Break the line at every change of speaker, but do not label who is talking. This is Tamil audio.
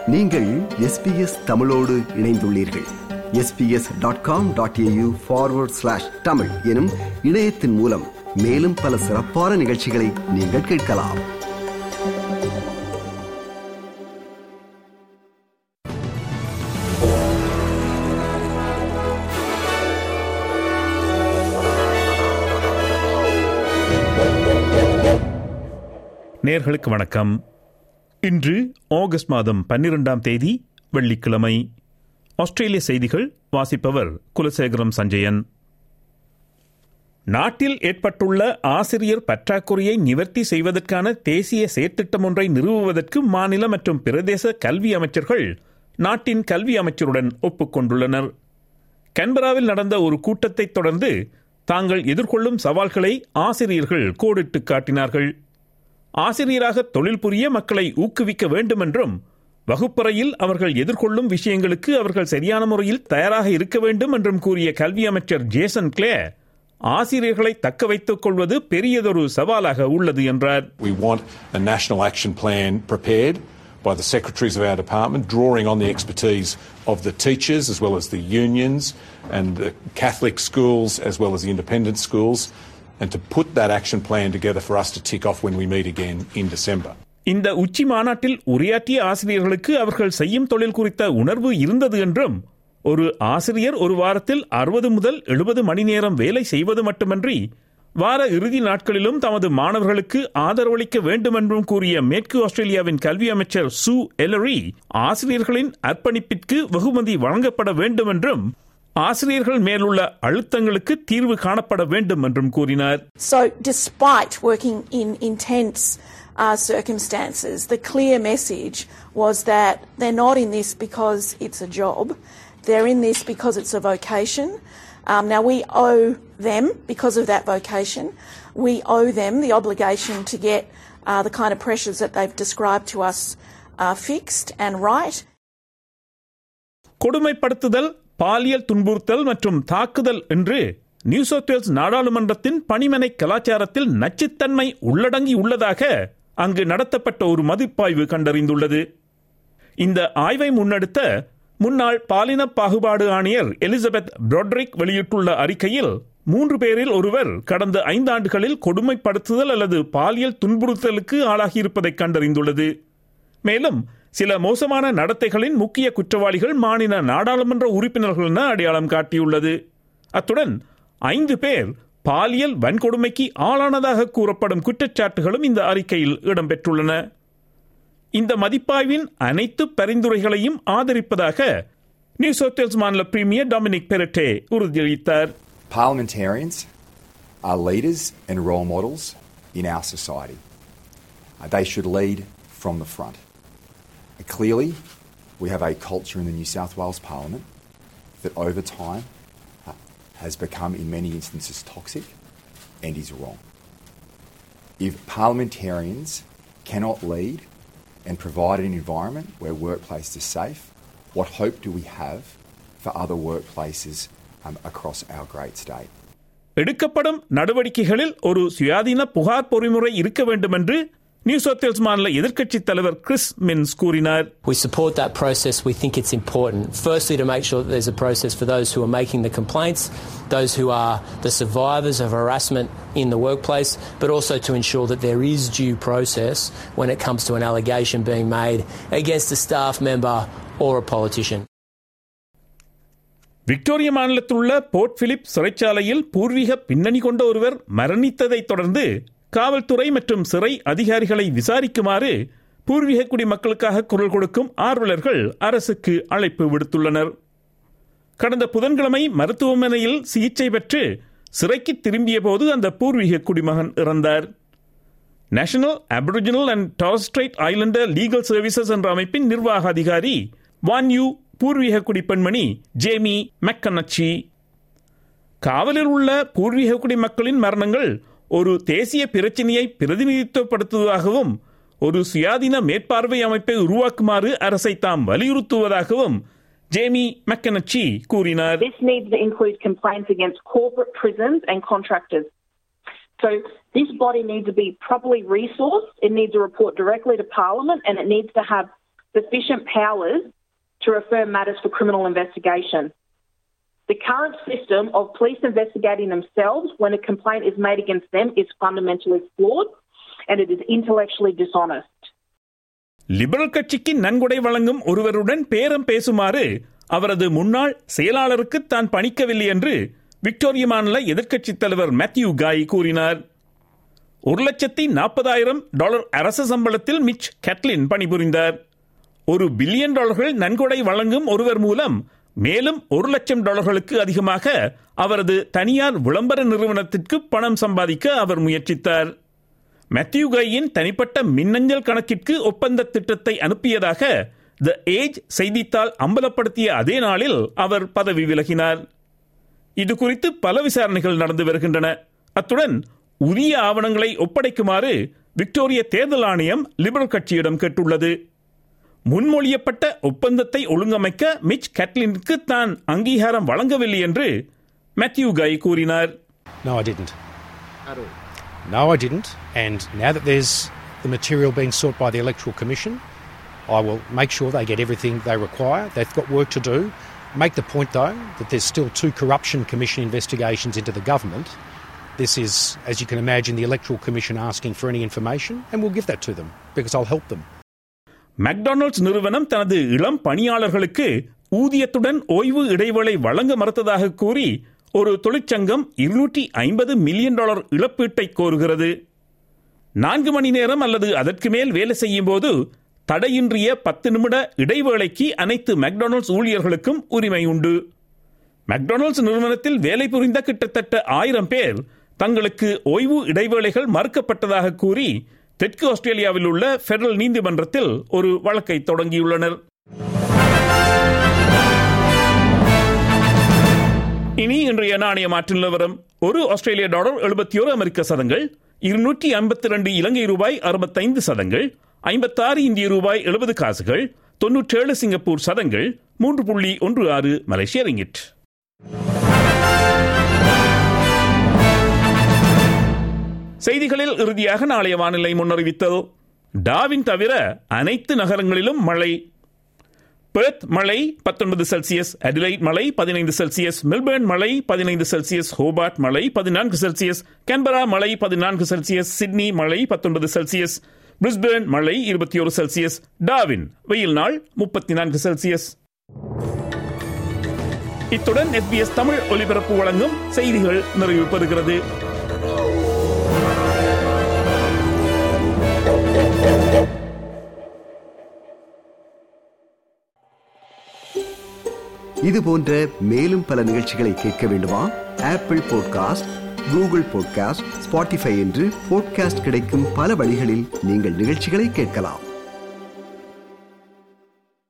நீங்கள் எஸ்பிஎஸ் தமிழோடு இணைந்துள்ளீர்கள் SBS dot com dot AU forward slash Tamil எனும் இணையத்தின் மூலம் மேலும் பல சிறப்பான நிகழ்ச்சிகளை நீங்கள் கேட்கலாம்
நேர்களுக்கு வணக்கம் இன்று ஆகஸ்ட் மாதம் பன்னிரெண்டாம் தேதி வெள்ளிக்கிழமை ஆஸ்திரேலிய செய்திகள் வாசிப்பவர் குலசேகரம் சஞ்சயன் நாட்டில் ஏற்பட்டுள்ள ஆசிரியர் பற்றாக்குறையை நிவர்த்தி செய்வதற்கான தேசிய செயற்திட்டம் ஒன்றை நிறுவுவதற்கு மாநில மற்றும் பிரதேச கல்வி அமைச்சர்கள் நாட்டின் கல்வி அமைச்சருடன் ஒப்புக்கொண்டுள்ளனர் கன்பராவில் நடந்த ஒரு கூட்டத்தைத் தொடர்ந்து தாங்கள் எதிர்கொள்ளும் சவால்களை ஆசிரியர்கள் கோடிட்டு காட்டினார்கள் ஆசிரியராக தொழில் புரிய மக்களை ஊக்குவிக்க வேண்டும் என்றும் வகுப்பறையில் அவர்கள் எதிர்கொள்ளும் விஷயங்களுக்கு அவர்கள் சரியான முறையில் தயாராக இருக்க வேண்டும் என்றும் கூறிய கல்வி அமைச்சர் ஜேசன் கிளே ஆசிரியர்களை தக்க வைத்துக் கொள்வது பெரியதொரு சவாலாக உள்ளது என்றார்
We want a national action plan prepared by the secretaries of our department, drawing on the expertise of the teachers as well as the unions and the Catholic schools as well as the independent schools, and to put that action plan together for us to tick off when we meet again in December.
இந்த உச்சி மாநாட்டில் உரையாற்றிய ஆசிரியர்களுக்கு அவர்கள் செய்யும் தொழில் குறித்த உணர்வு இருந்தது என்றும் ஒரு ஆசிரியர் ஒரு வாரத்தில் அறுபது முதல் எழுபது மணி நேரம் வேலை செய்வது மட்டுமன்றி வார இறுதி நாட்களிலும் தமது மாணவர்களுக்கு ஆதரவளிக்க வேண்டும் என்றும் கூறிய மேற்கு ஆஸ்திரேலியாவின் கல்வி அமைச்சர் சு எலரி ஆசிரியர்களின் அர்ப்பணிப்பிற்கு வெகுமதி வழங்கப்பட வேண்டும் என்றும் ஆசிரியர்கள் மேலுள்ள அழுத்தங்களுக்கு தீர்வு காணப்பட வேண்டும் என்றும் கூறினார்
So, despite working in intense uh, circumstances, the clear message was that they're not in this because it's a job, they're in this because it's a vocation. Um, now, we owe them, because of that vocation, we owe them the obligation to get uh, the kind of pressures that they've described to us uh, fixed and right.
கொடுமைப்படுத்துதல் பாலியல் துன்புறுத்தல் மற்றும் தாக்குதல் என்று நியூ சவுத் வேல்ஸ் நாடாளுமன்றத்தின் பணிமனை கலாச்சாரத்தில் நச்சுத்தன்மை உள்ளடங்கி உள்ளதாக அங்கு நடத்தப்பட்ட ஒரு மதிப்பாய்வு கண்டறிந்துள்ளது இந்த ஆய்வை முன்னெடுத்த முன்னாள் பாலின பாகுபாடு ஆணையர் எலிசபெத் பிரோட்ரிக் வெளியிட்டுள்ள அறிக்கையில் மூன்று பேரில் ஒருவர் கடந்த ஐந்தாண்டுகளில் கொடுமைப்படுத்துதல் அல்லது பாலியல் துன்புறுத்தலுக்கு ஆளாகியிருப்பதை கண்டறிந்துள்ளது மேலும் சில மோசமான நடத்தைகளின் முக்கிய குற்றவாளிகள் மாநில நாடாளுமன்ற உறுப்பினர்கள் என அடையாளம் காட்டியுள்ளது அத்துடன் ஐந்து பேர் பாலியல் வன்கொடுமைக்கு ஆளானதாக கூறப்படும் குற்றச்சாட்டுகளும் இந்த அறிக்கையில் இடம்பெற்றுள்ளன இந்த மதிப்பாய்வின் அனைத்து பரிந்துரைகளையும் ஆதரிப்பதாக நியூ சவுத் வேல்ஸ் மாநில பிரீமியர் டாமினிக் பெரட்டே உறுதியளித்தார்
Parliamentarians are leaders and role models in our society. Uh, they should lead from the front. Uh, Clearly, we have a culture in the New South Wales Parliament that over time uh, has become, in many instances, toxic and is wrong. If parliamentarians cannot lead and provide an environment where workplaces are safe, what hope do we have for other workplaces um, across our great state?
எடுக்கப்படும் நடவடிக்கைகளில் ஒரு சுயாதீன புகார் பொறிமுறை இருக்க வேண்டும் என்று நியூ சவுத் வேல்ஸ் மாநில எதிர்க்கட்சித் தலைவர் கிறிஸ் மின்ஸ் கூறினார்
We support that process. We think it's important. Firstly, to make sure that there's a process for those who are making the complaints, those who are the survivors of harassment in the workplace, but also to ensure that there is due process when it comes to an allegation being made against a staff member or a politician.
Victoria மாநிலத்தில் உள்ள போர்ட் பிலிப் சிறைச்சாலையில் பூர்வீக பின்னணி கொண்ட ஒருவர் மரணித்ததைத் தொடர்ந்து காவல்துறை மற்றும் சிறை அதிகாரிகளை விசாரிக்குமாறு பூர்வீக குடிமக்களுக்காக குரல் கொடுக்கும் ஆர்வலர்கள் அரசுக்கு அழைப்பு விடுத்துள்ளனர் கடந்த புதன்கிழமை மருத்துவமனையில் சிகிச்சை பெற்று சிறைக்கு திரும்பிய போது அந்த பூர்வீக குடிமகன் இறந்தார் National Aboriginal and Torres Strait Islander Legal Services என்ற அமைப்பின் நிர்வாக அதிகாரி வான் யூ பூர்வீக குடிப்பெண்மணி ஜேமி மெக்கனச்சி காவலில் உள்ள பூர்வீக குடி மக்களின் மரணங்கள் ஒரு தேசிய பிரச்சினையை பிரதிநிதித்துவப்படுத்துவதாகவும் ஒரு சுயாதீன மேற்பார்வை அமைப்பை உருவாக்குமாறு அரசை தாம் வலியுறுத்துவதாகவும் ஜேமி மெக்கனச்சி கூறினார்
This needs to include complaints against corporate prisons and contractors. So this body needs to be properly resourced. It needs to report directly to Parliament and it needs to have sufficient powers to refer matters for criminal investigation. The current system of police investigating themselves when a complaint is made against them is fundamentally flawed and it is intellectually dishonest.
Liberal கட்சிக்கு நன்கொடை வழங்கும் ஒருவருடன் பேரம் பேசுமாறு அவரது முன்னாள் செயலாளருக்கு தான் பணிக்கவில்லை என்று விக்டோரிய மாநில எதிர்க்கட்சித் தலைவர் மேத்யூ காய் கூறினார் ஒரு லட்சத்தி நாற்பதாயிரம் டாலர் அரசு சம்பளத்தில் மிச் கேட்லின் பணிபுரிந்தார் ஒரு பில்லியன் டாலர்கள் நன்கொடை வழங்கும் ஒருவர் மூலம் மேலும் ஒரு லட்சம் டாலர்களுக்கு அதிகமாக அவரது தனியார் விளம்பர நிறுவனத்திற்கு பணம் சம்பாதிக்க அவர் முயற்சித்தார் மேத்யூ கையின் தனிப்பட்ட மின்னஞ்சல் கணக்கிற்கு ஒப்பந்த திட்டத்தை அனுப்பியதாக த ஏஜ் செய்தித்தாள் அம்பலப்படுத்திய அதே நாளில் அவர் பதவி விலகினார் இது குறித்து பல விசாரணைகள் நடந்து வருகின்றன அத்துடன் உரிய ஆவணங்களை ஒப்படைக்குமாறு விக்டோரிய தேர்தல் ஆணையம் லிபரல் கட்சியிடம் கேட்டுள்ளது முன்மொழியப்பட்ட ஒப்பந்தத்தை ஒழுங்கமைக்க மிச் கேட்லினுக்கு தான் அங்கீகாரம் வழங்கவில்லை என்று மேத்யூ கை கூறினார்
No, I didn't. No, I didn't. And now that there's the material being sought by the Electoral Commission, I will make sure they get everything they require. They've got work to do. Make the point, though, that there's still two Corruption Commission investigations into the government. This is, as you can imagine, the Electoral Commission asking for any information, and we'll give that to them because I'll help them.
McDonald's நிறுவனம் தனது இளம் பணியாளர்களுக்கு ஊதியத்துடன் ஓய்வு இடைவேளை வழங்க மறுத்ததாக கூறி ஒரு தொழிற்சங்கம் இருநூற்றி ஐம்பது மில்லியன் டாலர் இழப்பீட்டை கோருகிறது நான்கு மணி நேரம் அல்லது அதற்கு மேல் வேலை செய்யும் போது தடையின்றிய பத்து நிமிட இடைவேளைக்கு அனைத்து மெக்டானல்ட்ஸ் ஊழியர்களுக்கும் உரிமை உண்டு மெக்டானல்ட்ஸ் நிறுவனத்தில் வேலை புரிந்த கிட்டத்தட்ட ஆயிரம் பேர் தங்களுக்கு ஓய்வு இடைவேளைகள் மறுக்கப்பட்டதாக கூறி தெற்கு ஆஸ்திரேலியாவில் உள்ள பெடரல் நீதிமன்றத்தில் ஒரு வழக்கை தொடங்கியுள்ளனர் இனி இன்றைய நாணய மாற்று நிலவரம் ஒரு ஆஸ்திரேலிய டாலர் எழுபத்தி ஒரு அமெரிக்க சதங்கள் இருநூற்றி ஐம்பத்தி ரெண்டு இலங்கை ரூபாய் அறுபத்தைந்து சதங்கள் ஐம்பத்தாறு இந்திய ரூபாய் எழுபது காசுகள் தொன்னூற்றேழு சிங்கப்பூர் சதங்கள் மூன்று புள்ளி ஒன்று ஆறு மலேசிய ரிங்கிட் செய்திகளில் இறுதியாக நாளைய வானிலை முன்னறிவித்தல் டாவின் தவிர அனைத்து நகரங்களிலும் மழை பெர்த் மழை பத்தொன்பது செல்சியஸ் அடிலைட் மழை பதினைந்து செல்சியஸ் மெல்பர்ன் மழை பதினைந்து செல்சியஸ் ஹோபார்ட் மழை பதினான்கு செல்சியஸ் கேன்பரா மழை பதினான்கு செல்சியஸ் சிட்னி மழை பத்தொன்பது செல்சியஸ் பிரிஸ்பேர்ன் மழை இருபத்தி ஒரு செல்சியஸ் டாவின் வெயில் நாள் முப்பத்தி நான்கு செல்சியஸ் இத்துடன் எஸ்பிஎஸ் தமிழ் ஒலிபரப்பு வழங்கும் செய்திகள் நிறைவு பெறுகிறது
இது போன்ற மேலும் பல நிகழ்ச்சிகளை கேட்க வேண்டுமா Apple podcast Google podcast Spotify என்று பாட்காஸ்ட் கிடைக்கும் பல வழிகளில் நீங்கள் நிகழ்ச்சிகளை கேட்கலாம்